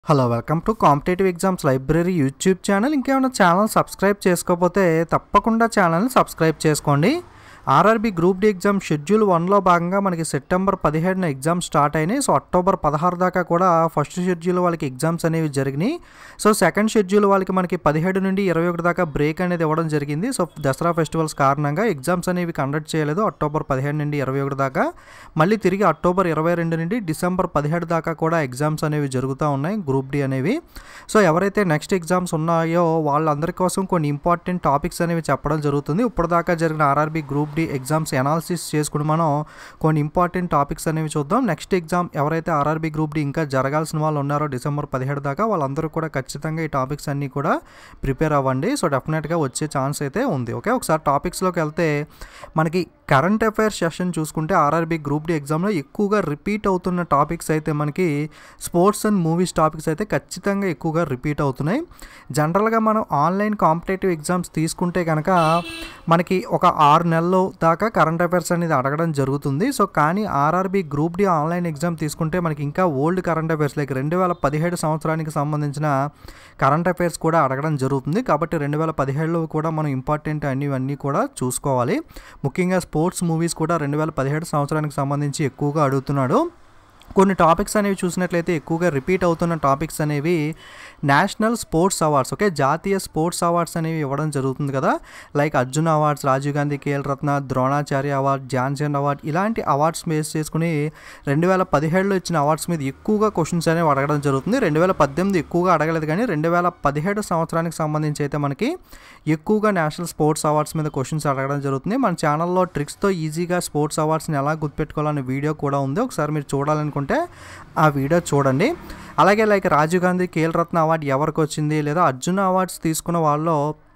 hello welcome to competitive exams library YouTube channel ఇంకేమైనా channel subscribe చేసుకోకపోతే తప్పకుండా ఛానల్ని సబ్స్క్రైబ్ చేసుకోండి RRB group D exam schedule వన్లో భాగంగా మనకి సెప్టెంబర్ పదిహేడున ఎగ్జామ్స్ స్టార్ట్ అయినాయి సో అక్టోబర్ పదహారు దాకా కూడా ఫస్ట్ షెడ్యూల్ వాళ్ళకి ఎగ్జామ్స్ అనేవి జరిగినాయి సో సెకండ్ షెడ్యూల్ వాళ్ళకి మనకి పదిహేడు నుండి ఇరవై ఒకటి దాకా బ్రేక్ అనేది ఇవ్వడం జరిగింది సో దసరా ఫెస్టివల్స్ కారణంగా ఎగ్జామ్స్ అనేవి కండక్ట్ చేయలేదు అక్టోబర్ పదిహేడు నుండి ఇరవై ఒకటి దాకా మళ్ళీ తిరిగి అక్టోబర్ ఇరవై రెండు నుండి డిసెంబర్ పదిహేడు దాకా కూడా ఎగ్జామ్స్ అనేవి జరుగుతూ ఉన్నాయి గ్రూప్ డి అనేవి సో ఎవరైతే నెక్స్ట్ ఎగ్జామ్స్ ఉన్నాయో వాళ్ళందరి కోసం కొన్ని ఇంపార్టెంట్ టాపిక్స్ అనేవి చెప్పడం జరుగుతుంది ఇప్పటిదాకా జరిగిన RRB group D exams analysis చేసుకుని మనం కొన్ని ఇంపార్టెంట్ టాపిక్స్ అనేవి చూద్దాం నెక్స్ట్ ఎగ్జామ్ ఎవరైతే ఆర్ఆర్బీ గ్రూప్ డి ఇంకా జరగాల్సిన వాళ్ళు ఉన్నారో డిసెంబర్ పదిహేడు దాకా వాళ్ళందరూ కూడా ఖచ్చితంగా ఈ టాపిక్స్ అన్నీ కూడా ప్రిపేర్ అవ్వండి సో డెఫినెట్గా వచ్చే ఛాన్స్ అయితే ఉంది ఓకే ఒకసారి టాపిక్స్లోకి వెళ్తే మనకి కరెంట్ అఫైర్స్ సెషన్ చూసుకుంటే ఆర్ఆర్బీ గ్రూప్ డి ఎగ్జామ్లో ఎక్కువగా రిపీట్ అవుతున్న టాపిక్స్ అయితే మనకి స్పోర్ట్స్ అండ్ మూవీస్ టాపిక్స్ అయితే ఖచ్చితంగా ఎక్కువగా రిపీట్ అవుతున్నాయి జనరల్గా మనం ఆన్లైన్ కాంపిటేటివ్ ఎగ్జామ్స్ తీసుకుంటే కనుక మనకి ఒక ఆరు నెలలు దాకా కరెంట్ అఫైర్స్ అనేది అడగడం జరుగుతుంది సో కానీ RRB group D online exam తీసుకుంటే మనకి ఇంకా ఓల్డ్ కరెంట్ అఫైర్స్ లైక్ రెండు వేల పదిహేడు సంవత్సరానికి సంబంధించిన కరెంట్ అఫైర్స్ కూడా అడగడం జరుగుతుంది కాబట్టి రెండు వేల పదిహేడులో కూడా మనం ఇంపార్టెంట్ అన్నీ కూడా చూసుకోవాలి ముఖ్యంగా స్పోర్ట్స్ మూవీస్ కూడా రెండు వేల పదిహేడు సంవత్సరానికి సంబంధించి ఎక్కువగా అడుగుతున్నాడు కొన్ని టాపిక్స్ అనేవి చూసినట్లయితే ఎక్కువగా రిపీట్ అవుతున్న టాపిక్స్ అనేవి నేషనల్ స్పోర్ట్స్ అవార్డ్స్ ఓకే జాతీయ స్పోర్ట్స్ అవార్డ్స్ అనేవి ఇవ్వడం జరుగుతుంది కదా like Arjun awards Rajiv Gandhi Khel Ratna Dronacharya award Dhyanchand award ఇలాంటి అవార్డ్స్ బేస్ చేసుకుని రెండు వేల పదిహేడులో ఇచ్చిన అవార్డ్స్ మీద ఎక్కువగా క్వశ్చన్స్ అనేవి అడగడం జరుగుతుంది రెండు వేల పద్దెనిమిది ఎక్కువగా అడగలేదు కానీ రెండు వేల పదిహేడు సంవత్సరానికి సంబంధించి అయితే మనకి ఎక్కువగా నేషనల్ స్పోర్ట్స్ అవార్డ్స్ మీద క్వశ్చన్స్ అడగడం జరుగుతుంది మన ఛానల్లో ట్రిక్స్తో ఈజీగా స్పోర్ట్స్ అవార్డ్స్ని ఎలా గుర్తుపెట్టుకోవాలనే వీడియో కూడా ఉంది ఒకసారి మీరు చూడాలనుకుంటే ఆ వీడియో చూడండి అలాగే లైక్ రాజీవ్ గాంధీ ఖేల్ రత్న అవార్డు ఎవరికి వచ్చింది లేదా అర్జున అవార్డ్స్ తీసుకున్న వాళ్ళలో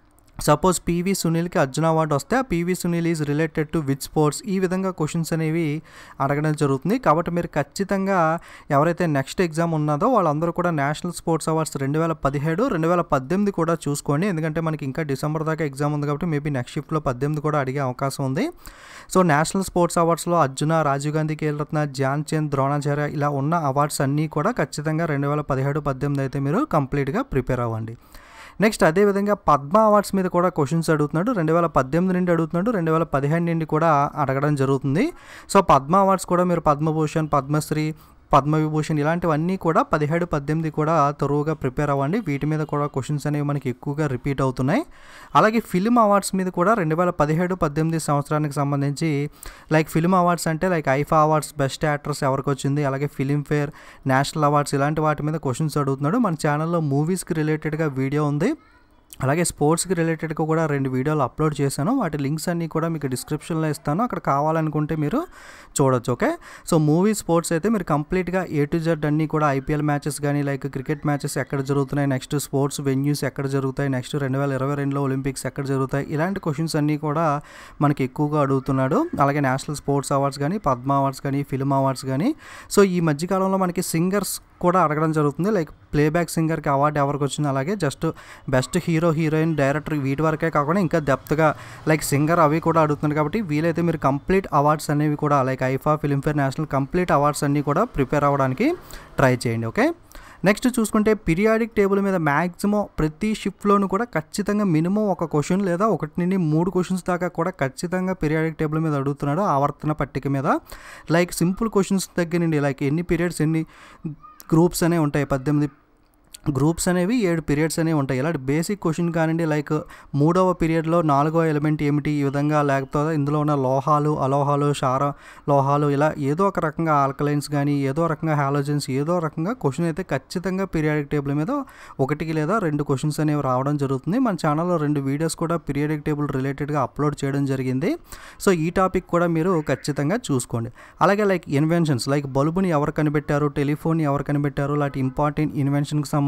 సపోజ్ పీవీ సునీల్కి అర్జున అవార్డు వస్తే ఆ P V Sunil is related to which sports ఈ విధంగా క్వశ్చన్స్ అనేవి అడగడం జరుగుతుంది కాబట్టి మీరు ఖచ్చితంగా ఎవరైతే నెక్స్ట్ ఎగ్జామ్ ఉన్నదో వాళ్ళందరూ కూడా నేషనల్ స్పోర్ట్స్ అవార్డ్స్ రెండు వేల పదిహేడు రెండు వేల పద్దెనిమిది కూడా చూసుకోండి ఎందుకంటే మనకి ఇంకా డిసెంబర్ దాకా ఎగ్జామ్ ఉంది కాబట్టి మేబీ నెక్స్ట్ షిఫ్ట్లో పద్దెనిమిది కూడా అడిగే అవకాశం ఉంది సో నేషనల్ స్పోర్ట్స్ అవార్డ్స్లో అర్జున రాజీవ్ గాంధీ ఖేల్ రత్న ధ్యాన్ చంద్ ద్రోణాచార్య ఇలా ఉన్న అవార్డ్స్ అన్నీ కూడా ఖచ్చితంగా రెండు వేల పదిహేడు పద్దెనిమిది అయితే మీరు కంప్లీట్గా ప్రిపేర్ అవ్వండి నెక్స్ట్ అదేవిధంగా పద్మ అవార్డ్స్ మీద కూడా క్వశ్చన్స్ అడుగుతున్నాడు రెండు వేల పద్దెనిమిది నుండి అడుగుతున్నాడు రెండు వేల పదిహేను నుండి కూడా అడగడం జరుగుతుంది సో పద్మ అవార్డ్స్ కూడా మీరు పద్మభూషణ్ పద్మశ్రీ పద్మవిభూషణ్ ఇలాంటివన్నీ కూడా పదిహేడు పద్దెనిమిది కూడా తరువుగా ప్రిపేర్ అవ్వండి వీటి మీద కూడా క్వశ్చన్స్ అనేవి మనకి ఎక్కువగా రిపీట్ అవుతున్నాయి అలాగే ఫిలిం అవార్డ్స్ మీద కూడా రెండు వేల పదిహేడు పద్దెనిమిది సంవత్సరానికి సంబంధించి లైక్ ఫిలిం అవార్డ్స్ అంటే like IIFA awards best actress ఎవరికి వచ్చింది అలాగే ఫిలిం ఫేర్ నేషనల్ అవార్డ్స్ ఇలాంటి వాటి మీద క్వశ్చన్స్ అడుగుతున్నాడు మన ఛానల్లో మూవీస్కి రిలేటెడ్గా వీడియో ఉంది అలాగే స్పోర్ట్స్కి రిలేటెడ్గా కూడా రెండు వీడియోలు అప్లోడ్ చేశాను వాటి లింక్స్ అన్నీ కూడా మీకు డిస్క్రిప్షన్లో ఇస్తాను అక్కడ కావాలనుకుంటే మీరు చూడొచ్చు ఓకే సో మూవీ స్పోర్ట్స్ అయితే మీరు కంప్లీట్గా ఏ టు జెడ్ అన్నీ కూడా ఐపీఎల్ మ్యాచెస్ కానీ లైక్ క్రికెట్ మ్యాచెస్ ఎక్కడ జరుగుతున్నాయి నెక్స్ట్ స్పోర్ట్స్ వెన్యూస్ ఎక్కడ జరుగుతాయి నెక్స్ట్ రెండు వేల ఇరవై రెండులో ఒలింపిక్స్ ఎక్కడ జరుగుతాయి ఇలాంటి క్వశ్చన్స్ అన్నీ కూడా మనకి ఎక్కువగా అడుగుతున్నాడు అలాగే నేషనల్ స్పోర్ట్స్ అవార్డ్స్ కానీ పద్మ అవార్డ్స్ కానీ ఫిల్మ్ అవార్డ్స్ కానీ సో ఈ మధ్యకాలంలో మనకి సింగర్స్ కూడా అడగడం జరుగుతుంది లైక్ ప్లేబ్యాక్ సింగర్కి అవార్డు ఎవరికి వచ్చింది అలాగే just best hero heroine director వీటి వరకే కాకుండా ఇంకా డెప్త్గా లైక్ సింగర్ అవి కూడా అడుగుతున్నారు కాబట్టి వీలైతే మీరు కంప్లీట్ అవార్డ్స్ అనేవి కూడా like IIFA Filmfare national complete awards అన్నీ కూడా ప్రిపేర్ అవ్వడానికి ట్రై చేయండి ఓకే నెక్స్ట్ చూసుకుంటే పీరియాడిక్ టేబుల్ మీద మ్యాక్సిమం ప్రతి షిఫ్ట్లోనూ కూడా ఖచ్చితంగా మినిమం ఒక క్వశ్చన్ లేదా ఒకటి నుండి మూడు క్వశ్చన్స్ దాకా కూడా ఖచ్చితంగా పీరియాడిక్ టేబుల్ మీద అడుగుతున్నాడు ఆవర్తన పట్టిక మీద లైక్ సింపుల్ క్వశ్చన్స్ దగ్గర నుండి లైక్ ఎన్ని పీరియడ్స్ ఎన్ని గ్రూప్స్ అనేవి ఉంటాయి పద్దెనిమిది గ్రూప్స్ అనేవి ఏడు పీరియడ్స్ అనేవి ఉంటాయి ఇలాంటి బేసిక్ క్వశ్చన్ కానివ్వండి లైక్ మూడవ పీరియడ్లో నాలుగవ ఎలిమెంట్ ఏమిటి ఈ విధంగా లేకపోతే ఇందులో ఉన్న లోహాలు అలోహాలు క్షార లోహాలు ఇలా ఏదో ఒక రకంగా ఆల్కలైన్స్ కానీ ఏదో రకంగా హాలోజన్స్ ఏదో రకంగా క్వశ్చన్ అయితే ఖచ్చితంగా పీరియాడిక్ టేబుల్ మీద ఒకటికి లేదా రెండు క్వశ్చన్స్ అనేవి రావడం జరుగుతుంది మన ఛానల్లో రెండు వీడియోస్ కూడా పీరియాడిక్ టేబుల్ రిలేటెడ్గా అప్లోడ్ చేయడం జరిగింది సో ఈ టాపిక్ కూడా మీరు ఖచ్చితంగా చూసుకోండి అలాగే లైక్ ఇన్వెన్షన్స్ లైక్ బల్బుని ఎవరు కనిపెట్టారు టెలిఫోన్ ఎవరు కనిపెట్టారు లాంటి ఇంపార్టెంట్ ఇన్వెన్షన్కి సంబంధించి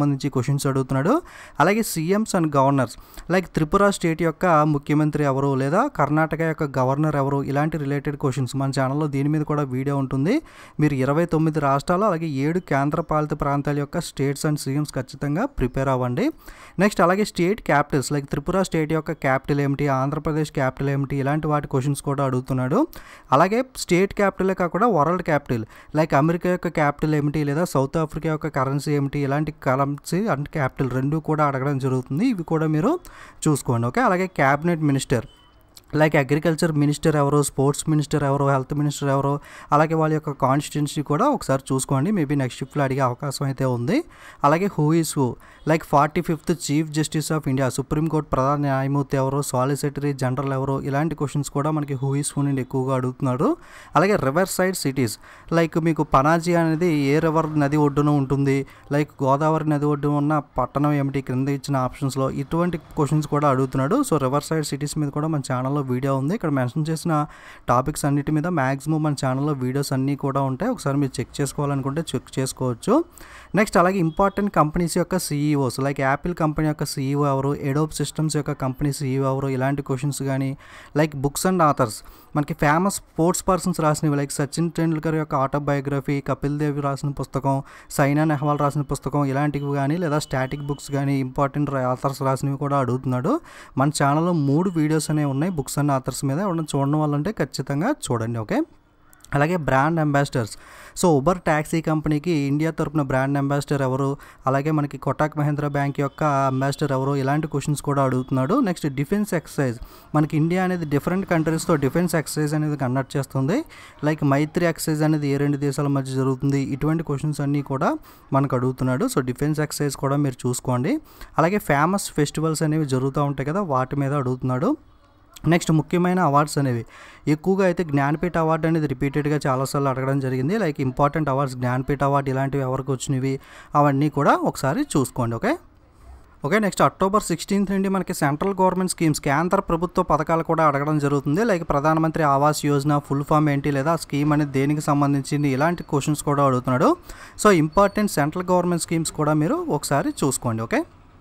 సంబంధించి క్వశ్చన్స్ అడుగుతున్నాడు అలాగే CMs and governors like Tripura state యొక్క ముఖ్యమంత్రి ఎవరు లేదా కర్ణాటక యొక్క గవర్నర్ ఎవరు ఇలాంటి రిలేటెడ్ క్వశ్చన్స్ మన ఛానల్లో దీని మీద కూడా వీడియో ఉంటుంది మీరు ఇరవై తొమ్మిది రాష్ట్రాలు అలాగే ఏడు కేంద్రపాలిత ప్రాంతాల యొక్క స్టేట్స్ అండ్ సీఎంస్ ఖచ్చితంగా ప్రిపేర్ అవ్వండి నెక్స్ట్ అలాగే state capitals like Tripura state యొక్క క్యాపిటల్ ఏమిటి ఆంధ్రప్రదేశ్ క్యాపిటల్ ఏమిటి ఇలాంటి వాటి క్వశ్చన్స్ కూడా అడుగుతున్నాడు అలాగే స్టేట్ క్యాపిటలే కాకుండా వరల్డ్ క్యాపిటల్ లైక్ అమెరికా యొక్క క్యాపిటల్ ఏమిటి లేదా సౌత్ ఆఫ్రికా యొక్క కరెన్సీ ఏమిటి ఇలాంటి కరెన్సీ అండ్ క్యాపిటల్ రెండు కూడా అడగడం జరుగుతుంది ఇవి కూడా మీరు చూసుకోండి ఓకే అలాగే cabinet minister like agriculture minister ఎవరు స్పోర్ట్స్ మినిస్టర్ ఎవరు హెల్త్ మినిస్టర్ ఎవరు అలాగే వాళ్ళ యొక్క కాన్స్టిట్యున్సీ కూడా ఒకసారి చూసుకోండి మేబీ నెక్స్ట్ షిఫ్ట్లో అడిగే అవకాశం అయితే ఉంది అలాగే who is who like forty fifth chief justice of India supreme court ప్రధాన న్యాయమూర్తి ఎవరు సాలిసిటరీ జనరల్ ఎవరు ఇలాంటి క్వశ్చన్స్ కూడా మనకి హూ ఈస్ హూ నుండి ఎక్కువగా అడుగుతున్నాడు అలాగే రివర్ సైడ్ సిటీస్ లైక్ మీకు పనాజీ అనేది ఏ రివర్ నది ఒడ్డున ఉంటుంది లైక్ గోదావరి నది ఒడ్డున ఉన్న పట్టణం ఏమిటి క్రింద ఇచ్చిన ఆప్షన్స్లో ఇటువంటి క్వశ్చన్స్ కూడా అడుగుతున్నాడు సో రివర్ సైడ్ సిటీస్ మీద కూడా మన ఛానల్లో వీడియో ఉంది ఇక్కడ మెన్షన్ చేసిన టాపిక్స్ అన్నిటి మీద మ్యాక్సిమం మన ఛానల్లో వీడియోస్ అన్నీ కూడా ఉంటాయి ఒకసారి మీరు చెక్ చేసుకోవాలనుకుంటే చెక్ చేసుకోవచ్చు నెక్స్ట్ అలాగే ఇంపార్టెంట్ కంపెనీస్ యొక్క సీఈఓస్ లైక్ యాపిల్ కంపెనీ యొక్క సీఈఓ ఎవరు ఎడోప్ సిస్టమ్స్ యొక్క కంపెనీ సీఈఓ ఎవరు ఇలాంటి క్వశ్చన్స్ కానీ లైక్ బుక్స్ అండ్ ఆథర్స్ మనకి ఫేమస్ స్పోర్ట్స్ పర్సన్స్ రాసినవి లైక్ సచిన్ టెండూల్కర్ యొక్క ఆటోబయోగ్రఫీ కపిల్ దేవ్ రాసిన పుస్తకం సైనా నెహ్వాల్ రాసిన పుస్తకం ఇలాంటివి కానీ లేదా స్టాటిక్ బుక్స్ కానీ ఇంపార్టెంట్ ఆథర్స్ రాసినవి కూడా అడుగుతున్నాడు మన ఛానల్లో మూడు వీడియోస్ అనేవి ఉన్నాయి బుక్స్ అండ్ ఆథర్స్ మీద ఎవరైనా చూడడం వల్ల ఉంటే ఖచ్చితంగా చూడండి ఓకే అలాగే brand ambassadors so Uber taxi కంపెనీకి ఇండియా తరపున బ్రాండ్ అంబాసిడర్ ఎవరు అలాగే మనకి కొటాక్ మహేంద్ర బ్యాంక్ యొక్క అంబాసిడర్ ఎవరు ఇలాంటి క్వశ్చన్స్ కూడా అడుగుతున్నాడు నెక్స్ట్ డిఫెన్స్ ఎక్సర్సైజ్ మనకి ఇండియా అనేది డిఫరెంట్ కంట్రీస్తో డిఫెన్స్ ఎక్సర్సైజ్ అనేది కండక్ట్ చేస్తుంది లైక్ మైత్రి ఎక్సర్సైజ్ అనేది ఏ రెండు దేశాల మధ్య జరుగుతుంది ఇటువంటి క్వశ్చన్స్ అన్నీ కూడా మనకు అడుగుతున్నాడు సో డిఫెన్స్ ఎక్సర్సైజ్ కూడా మీరు చూసుకోండి అలాగే ఫేమస్ ఫెస్టివల్స్ అనేవి జరుగుతూ ఉంటాయి కదా వాటి మీద అడుగుతున్నాడు నెక్స్ట్ ముఖ్యమైన అవార్డ్స్ అనేవి ఎక్కువగా అయితే జ్ఞానపీఠ అవార్డు అనేది రిపీటెడ్గా చాలాసార్లు అడగడం జరిగింది like important awards Jnanpith award ఇలాంటివి ఎవరికి వచ్చినవి అవన్నీ కూడా ఒకసారి చూసుకోండి okay okay next October sixteenth నుండి మనకి సెంట్రల్ గవర్నమెంట్ స్కీమ్స్ కేంద్ర ప్రభుత్వ పథకాలు కూడా అడగడం జరుగుతుంది లైక్ ప్రధానమంత్రి ఆవాస్ యోజన ఫుల్ ఫామ్ ఏంటి లేదా స్కీమ్ అనేది దేనికి సంబంధించింది ఇలాంటి క్వశ్చన్స్ కూడా అడుగుతున్నాడు so important central government schemes కూడా మీరు ఒకసారి చూసుకోండి okay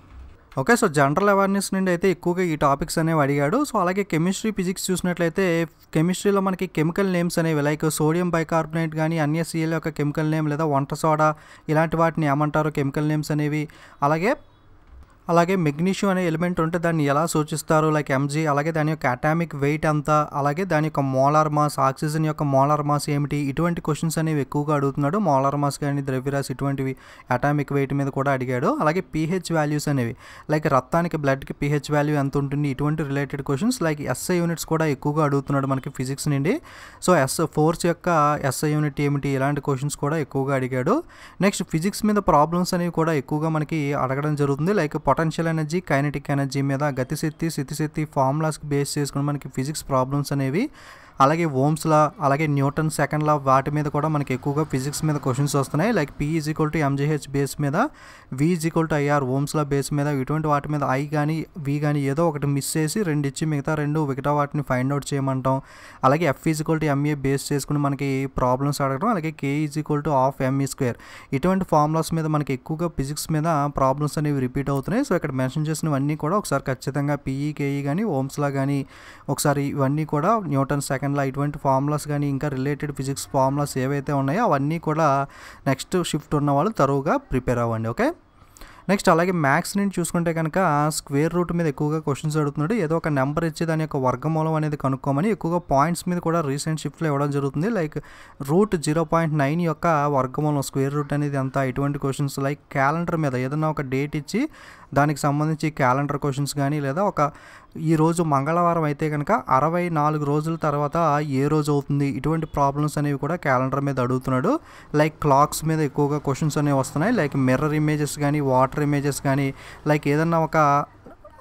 okay so general awareness నుండి అయితే ఎక్కువగా ఈ టాపిక్స్ అనేవి అడిగాడు సో అలాగే కెమిస్ట్రీ ఫిజిక్స్ చూసినట్లయితే కెమిస్ట్రీలో మనకి కెమికల్ నేమ్స్ అనేవి లైక్ సోడియం బైకార్బోనేట్ కానీ అన్యసీఎల్ యొక్క కెమికల్ నేమ్ లేదా వంట సోడా ఇలాంటి వాటిని ఏమంటారు కెమికల్ నేమ్స్ అనేవి అలాగే అలాగే మెగ్నీషియం అనే ఎలిమెంట్ ఉంటే దాన్ని ఎలా సూచిస్తారు లైక్ ఎంజీ అలాగే దాని యొక్క అటామిక్ వెయిట్ అంతా అలాగే దాని యొక్క మోలార్ మాస్ ఆక్సిజన్ యొక్క మోలార్ మాస్ ఏమిటి ఇటువంటి క్వశ్చన్స్ అనేవి ఎక్కువగా అడుగుతున్నాడు మోలార్ మాస్ కానీ ద్రవ్యరాశి ఇటువంటివి అటామిక్ వెయిట్ మీద కూడా అడిగాడు అలాగే పీహెచ్ వాల్యూస్ అనేవి లైక్ రక్తానికి బ్లడ్కి పీహెచ్ వాల్యూ ఎంత ఉంటుంది ఇటువంటి related questions like SI units కూడా ఎక్కువగా అడుగుతున్నాడు మనకి ఫిజిక్స్ నుండి సో ఎస్ ఫోర్స్ యొక్క ఎస్ఐ యూనిట్ ఏమిటి ఇలాంటి క్వశ్చన్స్ కూడా ఎక్కువగా అడిగాడు నెక్స్ట్ ఫిజిక్స్ మీద ప్రాబ్లమ్స్ అనేవి కూడా ఎక్కువగా మనకి అడగడం జరుగుతుంది like potential energy kinetic energy మీద గతిశక్తి స్థితిశక్తి ఫార్ములాస్కి బేస్ చేసుకుని మనకి ఫిజిక్స్ ప్రాబ్లమ్స్ అనేవి అలాగే ఓమ్స్ లా అలాగే న్యూటన్ సెకండ్ లా వాటి మీద కూడా మనకి ఎక్కువగా ఫిజిక్స్ మీద క్వశ్చన్స్ వస్తున్నాయి like P is equal to MGH base మీద V is equal to IR Ohm's law base మీద ఇటువంటి వాటి మీద ఐ కానీ వి కానీ ఏదో ఒకటి మిస్ చేసి రెండు ఇచ్చి మిగతా రెండు మిగతా వాటిని ఫైండ్ అవుట్ చేయమంటాం అలాగే F is equal to MA base చేసుకుని మనకి ప్రాబ్లమ్స్ అడగడం అలాగే K is equal to half ME square ఇటువంటి ఫార్ములాస్ మీద మనకి ఎక్కువగా ఫిజిక్స్ మీద ప్రాబ్లమ్స్ అనేవి రిపీట్ అవుతున్నాయి సో ఇక్కడ మెన్షన్ చేసినవన్నీ కూడా ఒకసారి ఖచ్చితంగా పీఈ కేఈ కానీ ఓమ్స్లా కానీ ఒకసారి ఇవన్నీ కూడా న్యూటన్ సెకండ్ లా ఇటువంటి ఫార్ములాస్ కానీ ఇంకా రిలేటెడ్ ఫిజిక్స్ ఫార్ములాస్ ఏవైతే ఉన్నాయో అవన్నీ కూడా నెక్స్ట్ షిఫ్ట్ ఉన్న వాళ్ళు తరువుగా ప్రిపేర్ అవ్వండి ఓకే నెక్స్ట్ అలాగే మ్యాథ్స్ నుంచి చూసుకుంటే కనుక స్క్వేర్ రూట్ మీద ఎక్కువగా క్వశ్చన్స్ అడుగుతున్నాడు ఏదో ఒక నెంబర్ ఇచ్చి దాని యొక్క వర్గమూలం అనేది కనుక్కోమని ఎక్కువగా పాయింట్స్ మీద కూడా రీసెంట్ షిఫ్ట్లో ఇవ్వడం జరుగుతుంది like root zero point nine యొక్క వర్గమూలం స్క్వేర్ రూట్ అనేది అంతా ఇటువంటి క్వశ్చన్స్ లైక్ క్యాలెండర్ మీద ఏదైనా ఒక డేట్ ఇచ్చి దానికి సంబంధించి క్యాలెండర్ క్వశ్చన్స్ కానీ లేదా ఒక ఈ రోజు మంగళవారం అయితే కనుక అరవై నాలుగు రోజుల తర్వాత ఏ రోజు అవుతుంది ఇటువంటి ప్రాబ్లమ్స్ అనేవి కూడా క్యాలెండర్ మీద అడుగుతున్నాడు లైక్ క్లాక్స్ మీద ఎక్కువగా క్వశ్చన్స్ అనేవి వస్తున్నాయి లైక్ మిర్రర్ ఇమేజెస్ కానీ వాటర్ ఇమేజెస్ కానీ లైక్ ఏదన్నా ఒక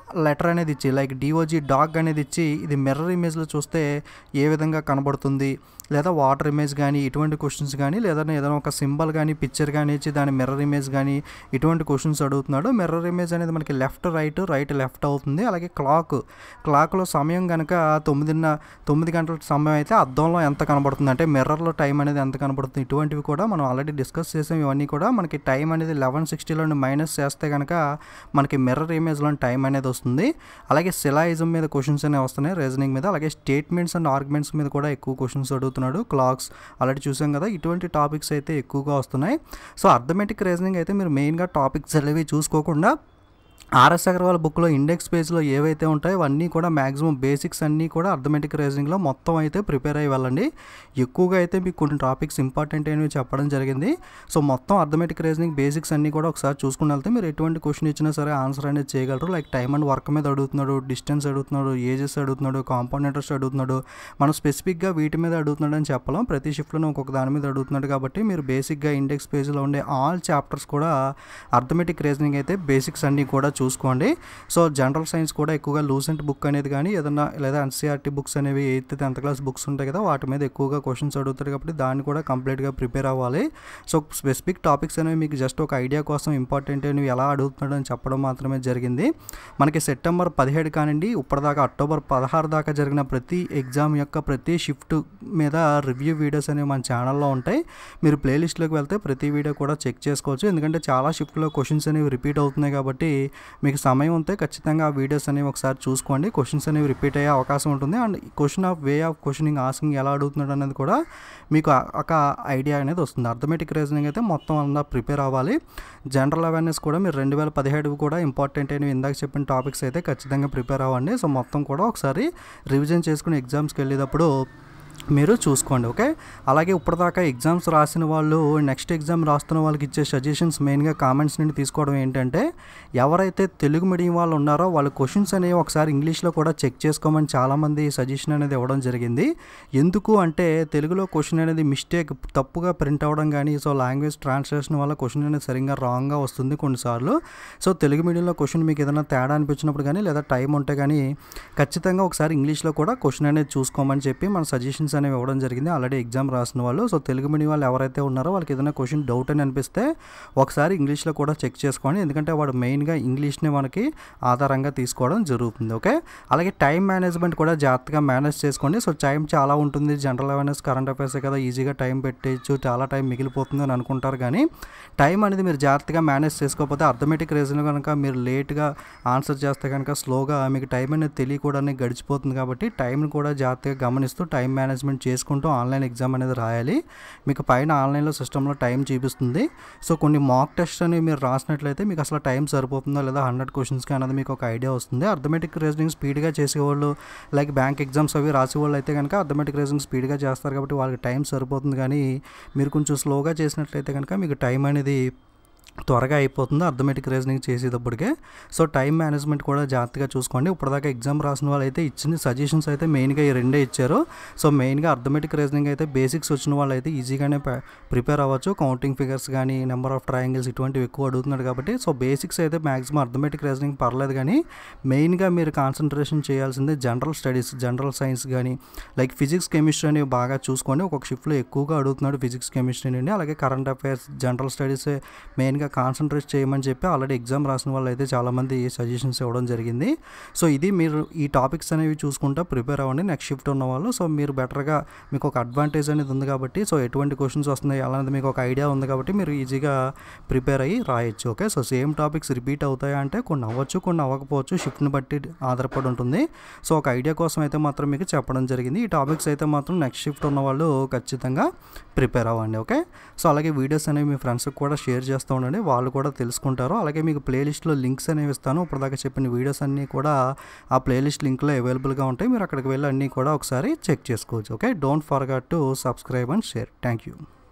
లెటర్ అనేది ఇచ్చి లైక్ డిఓజీ డాగ్ అనేది ఇచ్చి ఇది మిర్రర్ ఇమేజ్లో చూస్తే ఏ విధంగా కనబడుతుంది లేదా వాటర్ ఇమేజ్ కానీ ఇటువంటి క్వశ్చన్స్ కానీ లేదా ఏదైనా ఒక సింబల్ కానీ పిక్చర్ కానీ ఇచ్చి దాని మిర్రర్ ఇమేజ్ కానీ ఇటువంటి క్వశ్చన్స్ అడుగుతున్నాడు మిర్రర్ ఇమేజ్ అనేది మనకి లెఫ్ట్ రైట్ రైట్ లెఫ్ట్ అవుతుంది అలాగే క్లాక్ క్లాక్లో సమయం కనుక తొమ్మిదిన్న తొమ్మిది గంటల సమయం అయితే అద్దంలో ఎంత కనబడుతుంది అంటే మిర్రర్లో టైం అనేది ఎంత కనబడుతుంది ఇటువంటివి కూడా మనం ఆల్రెడీ డిస్కస్ చేసాం ఇవన్నీ కూడా మనకి టైం అనేది లెవెన్ సిక్స్టీలో మైనస్ చేస్తే కనుక మనకి మిర్రర్ ఇమేజ్లో టైం అనేది వస్తుంది అలాగే సిలాయిజం మీద క్వశ్చన్స్ అనేవి వస్తున్నాయి రీజనింగ్ మీద అలాగే స్టేట్మెంట్స్ అండ్ ఆర్గ్యుమెంట్స్ మీద కూడా ఎక్కువ క్వశ్చన్స్ అడుగుతున్నాడు క్లాక్స్ ఆల్రెడీ చూసాం కదా ఇటువంటి టాపిక్స్ అయితే ఎక్కువగా వస్తున్నాయి సో అర్థమెటిక్ రీజనింగ్ అయితే మీరు మెయిన్గా టాపిక్స్ అనేవి చూసుకోకుండా ఆర్ఎస్ అగర్వాల్ బుక్లో ఇండెక్స్ పేజ్లో ఏవైతే ఉంటాయో అవన్నీ కూడా మ్యాక్సిమం బేసిక్స్ అన్నీ కూడా అర్థమెటిక్ రీజనింగ్లో మొత్తం అయితే ప్రిపేర్ అయ్యి వెళ్ళండి ఎక్కువగా అయితే మీకు కొన్ని టాపిక్స్ ఇంపార్టెంట్ అనేవి చెప్పడం జరిగింది సో మొత్తం అర్థమెటిక్ రీజనింగ్ బేసిక్స్ అన్నీ కూడా ఒకసారి చూసుకుని వెళ్తే మీరు ఎటువంటి క్వశ్చన్ ఇచ్చినా సరే ఆన్సర్ అనేది చేయగలరు లైక్ టైమ్ అండ్ వర్క్ మీద అడుగుతున్నాడు డిస్టెన్స్ అడుగుతున్నాడు ఏజెస్ అడుగుతున్నాడు కాంపౌండర్స్ అడుగుతున్నాడు మనం స్పెసిఫిక్గా వీటి మీద అడుగుతున్నాడు అని చెప్పలేం ప్రతి షిఫ్ట్లో ఒక్కొక్క దాని మీద అడుగుతున్నాడు కాబట్టి మీరు బేసిక్గా ఇండెక్స్ పేజ్లో ఉండే ఆల్ చాప్టర్స్ కూడా అర్థమెటిక్ రీజనింగ్ అయితే బేసిక్స్ అన్నీ కూడా చూసుకోండి సో జనరల్ సైన్స్ కూడా ఎక్కువగా లూసెంట్ బుక్ అనేది కానీ ఏదన్నా లేదా ఎన్సీఆర్టీ బుక్స్ అనేవి ఎయిత్ టెన్త్ క్లాస్ బుక్స్ ఉంటాయి కదా వాటి మీద ఎక్కువగా క్వశ్చన్స్ అడుగుతారు కాబట్టి దాన్ని కూడా కంప్లీట్గా ప్రిపేర్ అవ్వాలి సో స్పెసిఫిక్ టాపిక్స్ అనేవి మీకు జస్ట్ ఒక ఐడియా కోసం ఇంపార్టెంట్ అనేవి ఎలా అడుగుతున్నాడు అని చెప్పడం మాత్రమే జరిగింది మనకి సెప్టెంబర్ పదిహేడు కానివ్వండి ఇప్పటిదాకా అక్టోబర్ పదహారు దాకా జరిగిన ప్రతి ఎగ్జామ్ యొక్క ప్రతి షిఫ్ట్ మీద రివ్యూ వీడియోస్ అనేవి మన ఛానల్లో ఉంటాయి మీరు ప్లేలిస్ట్లోకి వెళ్తే ప్రతి వీడియో కూడా చెక్ చేసుకోవచ్చు ఎందుకంటే చాలా షిఫ్ట్లో క్వశ్చన్స్ అనేవి రిపీట్ అవుతున్నాయి కాబట్టి మీకు సమయం ఉంటే ఖచ్చితంగా ఆ వీడియోస్ అనేవి ఒకసారి చూసుకోండి క్వశ్చన్స్ అనేవి రిపీట్ అయ్యే అవకాశం ఉంటుంది and question of way of questioning asking ఎలా అడుగుతున్నాడు అనేది కూడా మీకు ఒక ఐడియా అనేది వస్తుంది అర్థమెటిక్ రీజనింగ్ అయితే మొత్తం అంతా ప్రిపేర్ అవ్వాలి జనరల్ అవేర్నెస్ కూడా మీరు రెండు వేల పదిహేడు కూడా ఇంపార్టెంట్ అయినవి ఇందాక చెప్పిన టాపిక్స్ అయితే ఖచ్చితంగా ప్రిపేర్ అవ్వండి సో మొత్తం కూడా ఒకసారి రివిజన్ చేసుకుని ఎగ్జామ్స్కి వెళ్ళేటప్పుడు మీరు చూసుకోండి ఓకే అలాగే ఇప్పటిదాకా ఎగ్జామ్స్ రాసిన వాళ్ళు నెక్స్ట్ ఎగ్జామ్ రాస్తున్న వాళ్ళకి ఇచ్చే సజెషన్స్ మెయిన్గా కామెంట్స్ నుండి తీసుకోవడం ఏంటంటే ఎవరైతే తెలుగు మీడియం వాళ్ళు ఉన్నారో వాళ్ళ క్వశ్చన్స్ అనేవి ఒకసారి ఇంగ్లీష్లో కూడా చెక్ చేసుకోమని చాలామంది సజెషన్ అనేది ఇవ్వడం జరిగింది ఎందుకు అంటే తెలుగులో క్వశ్చన్ అనేది మిస్టేక్ తప్పుగా ప్రింట్ అవ్వడం కానీ సో లాంగ్వేజ్ ట్రాన్స్లేషన్ వల్ల క్వశ్చన్ అనేది సరిగ్గా రాంగ్గా వస్తుంది కొన్నిసార్లు సో తెలుగు మీడియంలో క్వశ్చన్ మీకు ఏదైనా తేడా అనిపించినప్పుడు కానీ లేదా టైం ఉంటే కానీ ఖచ్చితంగా ఒకసారి ఇంగ్లీష్లో కూడా క్వశ్చన్ అనేది చూసుకోమని చెప్పి మన సజెషన్స్ అనేవి ఇవ్వడం జరిగింది ఆల్రెడీ ఎగ్జామ్ రాసిన వాళ్ళు సో తెలుగు మీడియం వాళ్ళు ఎవరైతే ఉన్నారో వాళ్ళకి ఏదైనా క్వశ్చన్ డౌట్ అని అనిపిస్తే ఒకసారి ఇంగ్లీష్లో కూడా చెక్ చేసుకోండి ఎందుకంటే వాడు మెయిన్గా ఇంగ్లీష్ని మనకి ఆధారంగా తీసుకోవడం జరుగుతుంది ఓకే అలాగే టైం మేనేజ్మెంట్ కూడా జాగ్రత్తగా మేనేజ్ చేసుకోండి సో టైం చాలా ఉంటుంది జనరల్ అవేర్నెస్ కరెంట్ అఫైర్స్ కదా ఈజీగా టైం పెట్టేయచ్చు చాలా టైం మిగిలిపోతుంది అని అనుకుంటారు కానీ టైం అనేది మీరు జాగ్రత్తగా మేనేజ్ చేసుకోకపోతే అర్థమెటిక్ రీజన్ కనుక మీరు లేట్గా ఆన్సర్ చేస్తే కనుక స్లోగా మీకు టైం అనేది తెలియకూడని గడిచిపోతుంది కాబట్టి టైంని కూడా జాగ్రత్తగా గమనిస్తూ టైం మేనేజ్మెంట్ చేసుకుంటూ ఆన్లైన్ ఎగ్జామ్ అనేది రాయాలి మీకు పైన ఆన్లైన్లో సిస్టంలో టైం చూపిస్తుంది సో కొన్ని మాక్ టెస్ట్ అనేవి మీరు రాసినట్లయితే మీకు అసలు టైం సరిపోతుందో లేదా హండ్రెడ్ క్వశ్చన్స్కి అనేది మీకు ఒక ఐడియా వస్తుంది అర్థమెటిక్ రీజనింగ్ స్పీడ్గా చేసేవాళ్ళు లైక్ బ్యాంక్ ఎగ్జామ్స్ అవి రాసేవాళ్ళు అయితే కనుక అర్థమెటిక్ రీజనింగ్ స్పీడ్గా చేస్తారు కాబట్టి వాళ్ళకి టైం సరిపోతుంది కానీ మీరు కొంచెం స్లోగా చేసినట్లయితే కనుక మీకు టైం అనేది త్వరగా అయిపోతుంది అర్థమెటిక్ రీజనింగ్ చేసేటప్పటికే సో టైం మేనేజ్మెంట్ కూడా జాగ్రత్తగా చూసుకోండి ఇప్పటిదాకా ఎగ్జామ్ రాసిన వాళ్ళు అయితే ఇచ్చిన సజెషన్స్ అయితే మెయిన్గా ఈ రెండే ఇచ్చారు సో మెయిన్గా అర్థమెటిక్ రీజనింగ్ అయితే బేసిక్స్ వచ్చిన వాళ్ళు అయితే ఈజీగానే ప్రిపేర్ అవ్వచ్చు కౌంటింగ్ ఫిగర్స్ కానీ నెంబర్ ఆఫ్ ట్రయాంగిల్స్ ఇటువంటివి ఎక్కువ అడుగుతున్నాడు కాబట్టి సో బేసిక్స్ అయితే మాక్సిమం అర్థమెటిక్ రీజనింగ్ పర్లేదు కానీ మెయిన్గా మీరు కాన్సన్ట్రేషన్ చేయాల్సిందే జనరల్ స్టడీస్ జనరల్ సైన్స్ కానీ లైక్ ఫిజిక్స్ కెమిస్ట్రీ అనేవి బాగా చూసుకోండి ఒక్కొక్క షిఫ్ట్లో ఎక్కువగా అడుగుతున్నాడు ఫిజిక్స్ కెమిస్ట్రీ నుండి అలాగే కరెంట్ అఫైర్స్ జనరల్ స్టడీస్ మెయిన్గా కాన్సన్ట్రేట్ చేయమని చెప్పి ఆల్రెడీ ఎగ్జామ్ రాసిన వాళ్ళు అయితే చాలామంది సజెషన్స్ ఇవ్వడం జరిగింది సో ఇది మీరు ఈ టాపిక్స్ అనేవి చూసుకుంటా ప్రిపేర్ అవ్వండి నెక్స్ట్ షిఫ్ట్ ఉన్న వాళ్ళు సో మీరు బెటర్గా మీకు ఒక అడ్వాంటేజ్ అనేది ఉంది కాబట్టి సో ఎటువంటి క్వశ్చన్స్ వస్తున్నాయి అలాంటి మీకు ఒక ఐడియా ఉంది కాబట్టి మీరు ఈజీగా ప్రిపేర్ అయ్యి రాయొచ్చు okay so same topics repeat అవుతాయా అంటే కొన్ని అవ్వచ్చు కొన్ని అవ్వకపోవచ్చు షిఫ్ట్ని బట్టి ఆధారపడి ఉంటుంది సో ఒక ఐడియా కోసం అయితే మాత్రం మీకు చెప్పడం జరిగింది ఈ టాపిక్స్ అయితే మాత్రం నెక్స్ట్ షిఫ్ట్ ఉన్న వాళ్ళు ఖచ్చితంగా ప్రిపేర్ అవ్వండి ఓకే సో అలాగే వీడియోస్ అనేవి మీ ఫ్రెండ్స్కి కూడా షేర్ చేస్తూ ఉండండి వాళ్ళు కూడా తెలుసుకుంటారు అలాగే మీకు ప్లేలిస్ట్లో లింక్స్ అనేవి ఇస్తాను ఇప్పటిదాకా చెప్పిన వీడియోస్ అన్నీ కూడా ఆ ప్లేలిస్ట్ లింక్లో అవైలబుల్గా ఉంటాయి మీరు అక్కడికి వెళ్ళి అన్నీ కూడా ఒకసారి చెక్ చేసుకోవచ్చు okay don't forget to subscribe and share thank you